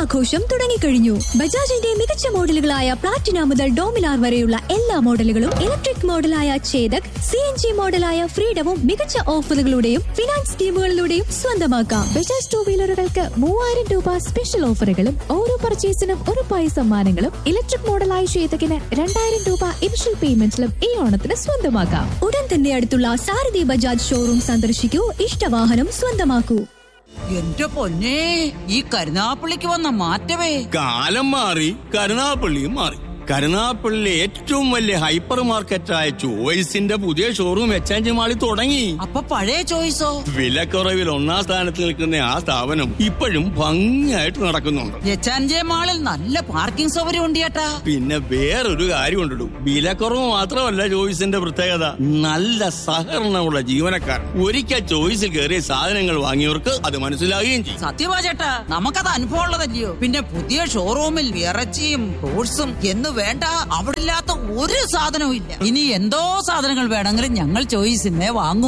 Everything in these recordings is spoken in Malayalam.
ഓണാഘോഷം തുടങ്ങിക്കഴിഞ്ഞു ബജാജിന്റെ മികച്ച മോഡലുകളായ പ്ലാറ്റിന മുതൽ ഡോമിനാർ വരെയുള്ള എല്ലാ മോഡലുകളും ഇലക്ട്രിക് മോഡലായ ചേതക് സി എൻ ജി മോഡലായ ഫ്രീഡവും മികച്ച ഓഫറുകളുടെയും ഫിനാൻസ് സ്കീമുകളിലൂടെയും സ്വന്തമാക്കാം ബജാജ് ടൂ വീലറുകൾക്ക് മൂവായിരം രൂപ സ്പെഷ്യൽ ഓഫറുകളും ഓരോ പർച്ചേസിനും ഒരു പൈസ സമ്മാനങ്ങളും ഇലക്ട്രിക് മോഡലായ ശ്വേതകിന് രണ്ടായിരം രൂപ ഇനിഷ്യൽ പേയ്മെന്റിലും ഈ ഓണത്തിന് സ്വന്തമാക്കാം ഉടൻ തന്നെ അടുത്തുള്ള സാരഥി ബജാജ് ഷോറൂം സന്ദർശിക്കൂ ഇഷ്ടവാഹനം സ്വന്തമാക്കൂ എന്റെ പൊന്നെ ഈ കരുനാപ്പള്ളിക്ക് വന്ന മാറ്റമേ കാലം മാറി കരുനാപ്പള്ളിയും മാറി കരുനാപ്പള്ളിയിലെ ഏറ്റവും വലിയ ഹൈപ്പർ മാർക്കറ്റായ ചോയ്സിന്റെ പുതിയ ഷോറൂം എച്ച് മാളിൽ തുടങ്ങി അപ്പൊ പഴയ ചോയ്സോ വിലക്കുറവിൽ ഒന്നാം സ്ഥാനത്ത് നിൽക്കുന്ന ആ സ്ഥാപനം ഇപ്പോഴും ഭംഗിയായിട്ട് നടക്കുന്നുണ്ട് എച്ചാൻജെ മാളിൽ നല്ല പാർക്കിംഗ് സൗകര്യം ഉണ്ട് ചേട്ടാ പിന്നെ വേറൊരു കാര്യം ഉണ്ടിടും വിലക്കുറവ് മാത്രമല്ല ചോയ്സിന്റെ പ്രത്യേകത നല്ല സഹകരണമുള്ള ജീവനക്കാർ ഒരിക്കൽ ചോയ്സിൽ കയറിയ സാധനങ്ങൾ വാങ്ങിയവർക്ക് അത് മനസ്സിലാകുകയും ചെയ്യും സത്യവാ ചേട്ടാ നമുക്കത് അനുഭവം ഉള്ളതല്ലയോ പിന്നെ പുതിയ ഷോറൂമിൽ ഇറച്ചിയും ഫ്രൂട്ട്സും എന്ന് വേണ്ട അവിടെ ഇല്ലാത്ത ഒരു സാധനവും ഇല്ല ഇനി എന്തോ സാധനങ്ങൾ വേണമെങ്കിലും ഞങ്ങൾ ചോയ്സിന്നേ വാങ്ങൂ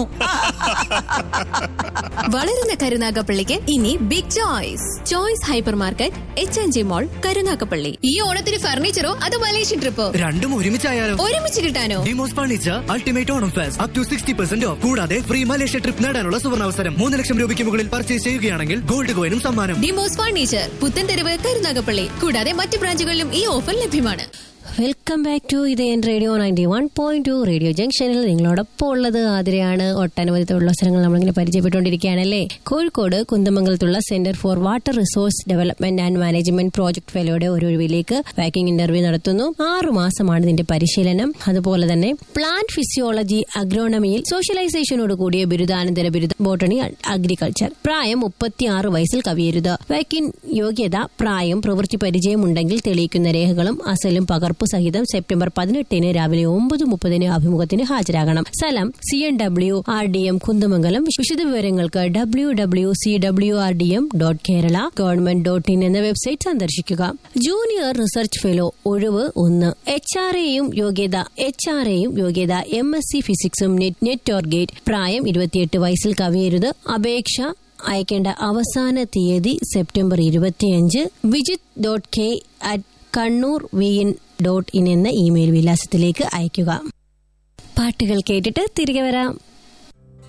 വളരുന്ന കരുനാഗപ്പള്ളിക്ക് ഇനി big choice choice hypermarket H N G mall Karunagappally ഈ ഓണത്തിന് ഫർണിച്ചറോ അതോ മലേഷ്യൻ ട്രിപ്പോ രണ്ടും ഒരുമിച്ചായാലോ ഒരുമിച്ച് കിട്ടാനോ Demos furniture ultimate Onam fest up to sixty percent off കൂടാതെ ഫ്രീ മലേഷ്യ ട്രിപ്പ് നേടാനുള്ള സുവർണാവസരം മൂന്ന് ലക്ഷം രൂപയ്ക്ക് മുകളിൽ പർച്ചേസ് ചെയ്യുകയാണെങ്കിൽ ഗോൾഡ് കോയിനും സമ്മാനം ഡിമോസ് ഫർണിച്ചർ പുത്തൻതെരുവ് കരുനാഗപ്പള്ളി കൂടാതെ മറ്റു ബ്രാഞ്ചുകളിലും ഈ ഓഫർ ലഭ്യമാണ് വെൽക്കം ബാക്ക് ടു ഇത് N radio ninety one point two radio ജംഗ്ഷനിൽ നിങ്ങളോടൊപ്പം ഉള്ളത് ആതിരയാണ് ഒട്ടനവധി തൊഴിലവസരങ്ങൾ നമ്മളിങ്ങനെ പരിചയപ്പെട്ടുകൊണ്ടിരിക്കുകയാണല്ലേ കോഴിക്കോട് കുന്തമംഗലത്തുള്ള centre for water resource development and management project ഫെലോയുടെ ഒരു ഒഴിവിലേക്ക് വാക്കിംഗ് ഇന്റർവ്യൂ നടത്തുന്നു ആറു മാസമാണ് ഇതിന്റെ പരിശീലനം അതുപോലെ തന്നെ പ്ലാന്റ് ഫിസിയോളജി അഗ്രോണമിയിൽ സോഷ്യലൈസേഷനോട് കൂടിയ ബിരുദാനന്തര ബിരുദ ബോട്ടണി അഗ്രികൾച്ചർ പ്രായം മുപ്പത്തിയാറ് വയസ്സിൽ കവിയരുത് വാക്കിൻ യോഗ്യത പ്രായം പ്രവൃത്തി പരിചയമുണ്ടെങ്കിൽ തെളിയിക്കുന്ന രേഖകളും അസലും പകർപ്പ് സഹിതം സെപ്റ്റംബർ പതിനെട്ടിന് രാവിലെ ഒമ്പത് മുപ്പതിന് അഭിമുഖത്തിന് ഹാജരാകണം സ്ഥലം C N W R D M Kunnamangalam വിശദ വിവരങ്ങൾക്ക് W W C W R D M dot Kerala government dot in എന്ന വെബ്സൈറ്റ് സന്ദർശിക്കുക ജൂനിയർ റിസർച്ച് ഫെലോ ഒഴിവ് ഒന്ന് എച്ച് ആർ എയും യോഗ്യത എച്ച് ആർ എയും യോഗ്യത എം എസ് സി ഫിസിക്സും നെറ്റ് നെറ്റ് ഓർഗേറ്റ് പ്രായം ഇരുപത്തിയെട്ട് വയസ്സിൽ കവിയരുത് അപേക്ഷ അയക്കേണ്ട അവസാന തീയതി സെപ്റ്റംബർ ഇരുപത്തിയഞ്ച് Vijith dot K at Kannur V N dot in എന്ന ഇമെയിൽ വിലാസത്തിലേക്ക് അയയ്ക്കുക പാട്ടുകൾ കേട്ടിട്ട് തിരികെ വരാം